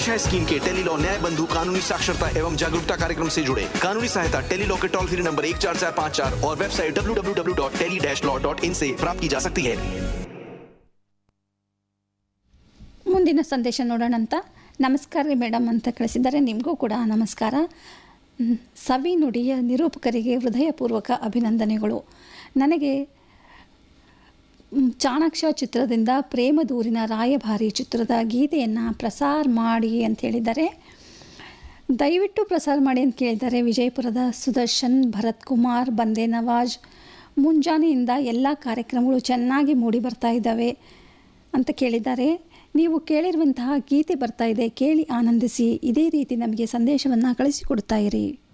पेश है स्कीम के टेली लॉ न्याय बंधु कानूनी साक्षरता एवं जागरूकता कार्यक्रम से जुड़े कानूनी सहायता टेली लॉ के टोल फ्री नंबर एक चार चार पाँच चार और website W W W dot tele dash law dot in से प्राप्त की जा सकती है ಮುಂದಿನ ಸಂದೇಶ ನೋಡೋಣ ಅಂತ ನಮಸ್ಕಾರ ರೀ ಮೇಡಮ್ ಅಂತ ಕಳಿಸಿದ್ದಾರೆ ನಿಮಗೂ ಕೂಡ ನಮಸ್ಕಾರ ಹ್ಮ್, ಸವಿ ನುಡಿಯ ನಿರೂಪಕರಿಗೆ ಹೃದಯಪೂರ್ವಕ ಅಭಿನಂದನೆಗಳು ನನಗೆ ಮ್, ಚಾಣಾಕ್ಷ ಚಿತ್ರದಿಂದ ಪ್ರೇಮದೂರಿನ ರಾಯಭಾರಿ ಚಿತ್ರದ ಗೀತೆಯನ್ನು ಪ್ರಸಾರ ಮಾಡಿ ಅಂತ ಹೇಳಿದ್ದಾರೆ ದಯವಿಟ್ಟು ಪ್ರಸಾರ ಮಾಡಿ ಅಂತ ಕೇಳಿದ್ದಾರೆ ವಿಜಯಪುರದ ಸುದರ್ಶನ್ ಭರತ್ ಕುಮಾರ್ ಬಂದೆ ನವಾಜ್ ಮುಂಜಾನೆಯಿಂದ ಎಲ್ಲ ಕಾರ್ಯಕ್ರಮಗಳು ಚೆನ್ನಾಗಿ ಮೂಡಿ ಬರ್ತಾ ಇದ್ದಾವೆ ಅಂತ ಕೇಳಿದ್ದಾರೆ ನೀವು ಕೇಳಿರುವಂತಹ ಗೀತೆ ಬರ್ತಾ ಇದೆ ಕೇಳಿ ಆನಂದಿಸಿ ಇದೇ ರೀತಿ ನಮಗೆ ಸಂದೇಶವನ್ನು ಕಳಿಸಿಕೊಡ್ತಾ ಇರಿ